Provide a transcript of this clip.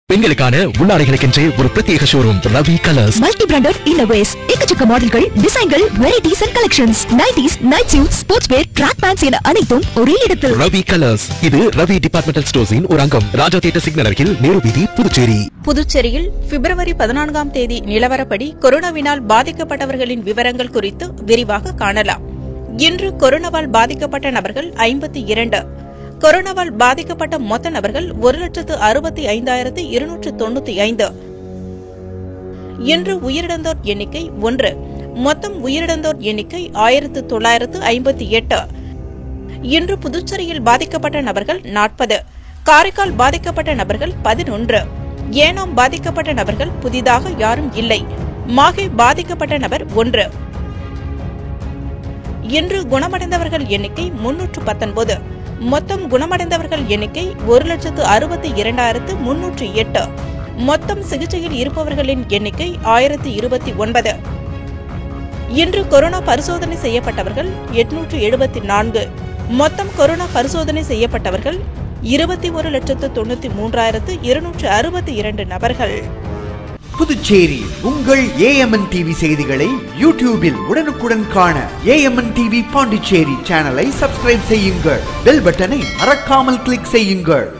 பெண்களுக்கான உள்ளாடைகளுக்கென்றே ஒரு பிரத்யேக showroom Ravi colours multi branded இன்னோவேஸ் எக்கச்சக்க மாடல்கள் டிசைன்கள் varieties and collections nighties night suit sports wear track pants என அனைத்தும் ஒரே இடத்தில் ரவி கலர்ஸ் இது ரவி டிபார்ட்மெண்டல் ஸ்டோர்ஸின் ஒரு அங்கம் ராஜா தியேட்டர் சிக்னல் அருகில் நேரு வீதி புதுச்சேரி புதுச்சேரியில் பிப்ரவரி பதினான்காம் தேதி நிலவரப்படி கொரோனாவினால் பாதிக்கப்பட்டவர்களின் விவரங்கள் குறித்து விரிவாக காணலாம் இன்று கொரோனாவால் பாதிக்கப்பட்ட நபர்கள் ஐம்பத்தி இரண்டு கொரோனாவால் பாதிக்கப்பட்ட மொத்த நபர்கள் ஒரு லட்சத்து அறுபத்தி ஐந்தாயிரத்து இருநூற்று தொண்ணூத்தி ஐந்து இன்று உயிரிழந்தோர் எண்ணிக்கை ஒன்று மொத்தம் உயிரிழந்தோர் எண்ணிக்கை ஆயிரத்து தொள்ளாயிரத்து ஐம்பத்தி எட்டு இன்று புதுச்சேரியில் பாதிக்கப்பட்ட நபர்கள் நாற்பது காரைக்கால் பாதிக்கப்பட்ட நபர்கள் பதினொன்று ஏனாம் பாதிக்கப்பட்ட நபர்கள் புதிதாக யாரும் இல்லை மாஹே பாதிக்கப்பட்ட நபர் ஒன்று இன்று குணமடைந்தவர்கள் எண்ணிக்கை முன்னூற்று பத்தொன்பது மொத்தம் குணமடைந்தவர்கள் எண்ணிக்கை ஒரு லட்சத்து அறுபத்தி இரண்டாயிரத்து முன்னூற்று எட்டு மொத்தம் சிகிச்சையில் இருப்பவர்களின் எண்ணிக்கை ஆயிரத்து இருபத்தி ஒன்பது இன்று கொரோனா பரிசோதனை செய்யப்பட்டவர்கள் எட்நூற்று எழுபத்தி நான்கு மொத்தம் கொரோனா பரிசோதனை செய்யப்பட்டவர்கள் இருபத்தி ஒரு லட்சத்து தொண்ணூத்தி மூன்றாயிரத்து இருநூற்று அறுபத்தி இரண்டு நபர்கள் புதுச்சேரி உங்கள் ஏஎம்என் டிவி செய்திகளை யூடியூபில் உடனுக்குடன் காண ஏஎம்என் டிவி பாண்டிச்சேரி சேனலை சப்ஸ்கிரைப் செய்யுங்கள் பெல் பட்டனை மறக்காமல் கிளிக் செய்யுங்கள்